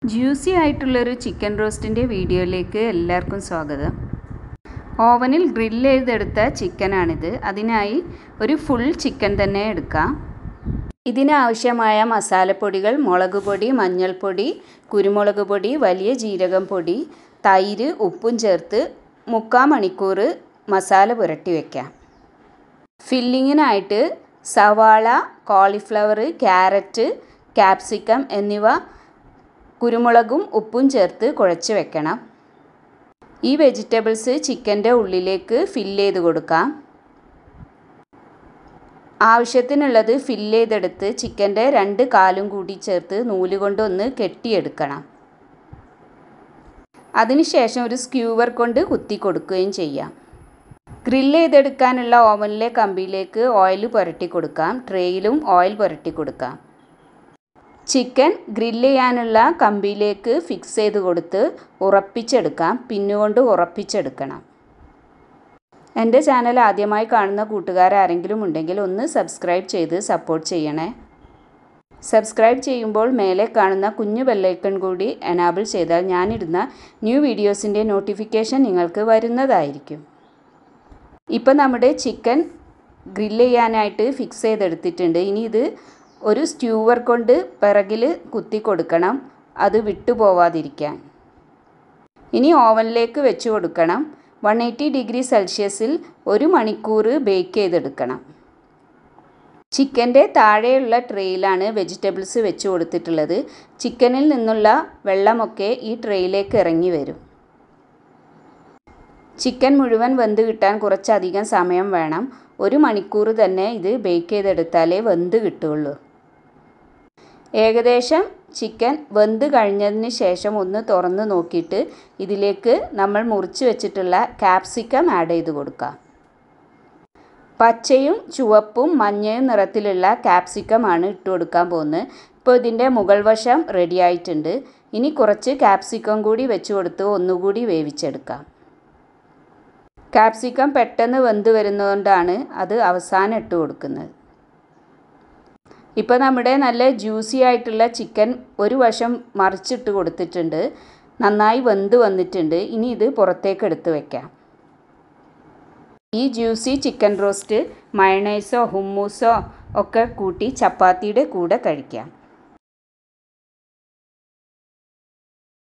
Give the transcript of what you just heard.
juicy ആയിട്ടുള്ളൊരു chicken റോസ്റ്റിൻ്റെ വീഡിയോയിലേക്ക് എല്ലാവർക്കും സ്വാഗതം ഓവനിൽ ഗ്രില്ല് ചെയ്തെടുത്ത ചിക്കനാണിത് അതിനായി ഒരു ഫുൾ ചിക്കൻ തന്നെ എടുക്കാം ഇതിനാവശ്യമായ മസാലപ്പൊടികൾ മുളക് പൊടി മഞ്ഞൾപ്പൊടി കുരുമുളക് പൊടി വലിയ ജീരകം പൊടി തൈര് ഉപ്പും ചേർത്ത് മുക്കാൽ മണിക്കൂർ മസാല പുരട്ടി വയ്ക്കാം ഫില്ലിങ്ങിനായിട്ട് സവാള കോളിഫ്ലവർ ക്യാരറ്റ് ക്യാപ്സിക്കം എന്നിവ കുരുമുളകും ഉപ്പും ചേർത്ത് കുഴച്ച് വെക്കണം ഈ വെജിറ്റബിൾസ് ചിക്കൻ്റെ ഉള്ളിലേക്ക് ഫില്ല് ചെയ്ത് കൊടുക്കാം ആവശ്യത്തിനുള്ളത് ഫില്ല് ചെയ്തെടുത്ത് ചിക്കൻ്റെ രണ്ട് കാലും കൂടി ചേർത്ത് നൂല് കൊണ്ടൊന്ന് കെട്ടിയെടുക്കണം അതിനുശേഷം ഒരു സ്ക്യൂവർ കൊണ്ട് കുത്തി കൊടുക്കുകയും ചെയ്യാം ഗ്രില്ല് ചെയ്തെടുക്കാനുള്ള ഓവനിലെ കമ്പിയിലേക്ക് ഓയിൽ പുരട്ടി കൊടുക്കാം ട്രേയിലും ഓയിൽ പുരട്ടി കൊടുക്കാം ചിക്കൻ ഗ്രില്ല് ചെയ്യാനുള്ള കമ്പിയിലേക്ക് ഫിക്സ് ചെയ്ത് കൊടുത്ത് ഉറപ്പിച്ചെടുക്കാം പിന്നുകൊണ്ട് ഉറപ്പിച്ചെടുക്കണം എൻ്റെ ചാനൽ ആദ്യമായി കാണുന്ന കൂട്ടുകാരാരെങ്കിലും ഉണ്ടെങ്കിൽ ഒന്ന് സബ്സ്ക്രൈബ് ചെയ്ത് സപ്പോർട്ട് ചെയ്യണേ സബ്സ്ക്രൈബ് ചെയ്യുമ്പോൾ മേലെ കാണുന്ന കുഞ്ഞു ബെല്ലൈക്കൺ കൂടി എനാബിൾ ചെയ്താൽ ഞാനിടുന്ന ന്യൂ വീഡിയോസിൻ്റെ നോട്ടിഫിക്കേഷൻ നിങ്ങൾക്ക് വരുന്നതായിരിക്കും ഇപ്പം നമ്മുടെ ചിക്കൻ ഗ്രില്ല് ചെയ്യാനായിട്ട് ഫിക്സ് ചെയ്തെടുത്തിട്ടുണ്ട് ഇനി ഇത് ഒരു സ്റ്റ്യൂവർ കൊണ്ട് പിറകിൽ കുത്തി കൊടുക്കണം അത് വിട്ടുപോവാതിരിക്കാൻ ഇനി ഓവനിലേക്ക് വെച്ച് കൊടുക്കണം വൺ എയ്റ്റി ഡിഗ്രി സെൽഷ്യസിൽ ഒരു മണിക്കൂർ ബേക്ക് ചെയ്തെടുക്കണം ചിക്കൻ്റെ താഴെയുള്ള ട്രേയിലാണ് വെജിറ്റബിൾസ് വെച്ച് കൊടുത്തിട്ടുള്ളത് ചിക്കനിൽ നിന്നുള്ള വെള്ളമൊക്കെ ഈ ട്രേയിലേക്ക് ഇറങ്ങി വരും ചിക്കൻ മുഴുവൻ വെന്ത് കിട്ടാൻ കുറച്ചധികം സമയം വേണം ഒരു മണിക്കൂർ തന്നെ ഇത് ബേക്ക് ചെയ്തെടുത്താലേ വെന്ത് കിട്ടുള്ളൂ ഏകദേശം ചിക്കൻ വെന്ത് കഴിഞ്ഞതിന് ശേഷം ഒന്ന് തുറന്ന് നോക്കിയിട്ട് ഇതിലേക്ക് നമ്മൾ മുറിച്ച് വെച്ചിട്ടുള്ള ക്യാപ്സിക്കം ആഡ് ചെയ്ത് കൊടുക്കാം പച്ചയും ചുവപ്പും മഞ്ഞയും നിറത്തിലുള്ള ക്യാപ്സിക്കമാണ് ഇട്ട് കൊടുക്കാൻ പോകുന്നത് ഇപ്പോൾ ഇതിൻ്റെ മുകൾ വശം റെഡി ആയിട്ടുണ്ട് ഇനി കുറച്ച് ക്യാപ്സിക്കം കൂടി വെച്ച് കൊടുത്ത് ഒന്നുകൂടി വേവിച്ചെടുക്കാം ക്യാപ്സിക്കം പെട്ടെന്ന് വെന്ത് വരുന്നതുകൊണ്ടാണ് അത് അവസാനം ഇട്ട് കൊടുക്കുന്നത് ഇപ്പോൾ നമ്മുടെ നല്ല ജ്യൂസി ആയിട്ടുള്ള ചിക്കൻ ഒരു വശം മറിച്ചിട്ട് കൊടുത്തിട്ടുണ്ട് നന്നായി വെന്ത് വന്നിട്ടുണ്ട് ഇനി ഇത് പുറത്തേക്ക് എടുത്ത് വെക്കാം ഈ ജ്യൂസി ചിക്കൻ റോസ്റ്റ് മയണൈസോ ഹുമ്മൂസോ ഒക്കെ കൂട്ടി ചപ്പാത്തിയുടെ കൂടെ കഴിക്കാം